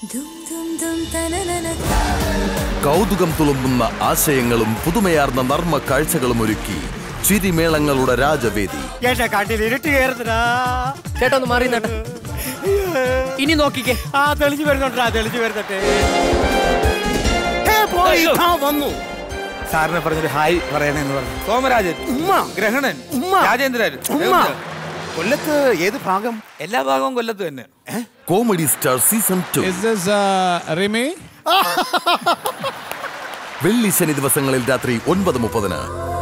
കൗതുകം തുളുമ്പുന്ന ആശയങ്ങളും പുതുമയാർന്ന നർമ്മ കാഴ്ചകളും ഒരുക്കി ചിരിമേളങ്ങളുടെ രാജവേദി എന്റെ കണ്ണിൽ ഇരുട്ട് കയറുന്നടാ ചേട്ടാ ഒന്ന് മാറി നേട്ടാ ഇനി നോക്കിക്കേ ആ തെളിഞ്ഞു വരുന്നുണ്ടാ തെളിഞ്ഞു വരുന്നുണ്ട് ഏ, പോയി, ആ, വന്നു സാറിനെ പറഞ്ഞൊരു ഹായ് പറയണെന്ന് പറഞ്ഞു സോമരാജൻ ഉമ്മ ഗ്രഹണൻ ഉമ്മ. രാജേന്ദ്രൻ ഉമ്മ. കൊല്ലത്ത് ഏത് ഭാഗം എല്ലാ ഭാഗവും കൊല്ലത്ത് തന്നെ comedy star season two Is this uh, Remy? വെള്ളി ശനി ദിവസങ്ങളിൽ രാത്രി ഒൻപത് മുപ്പതിന്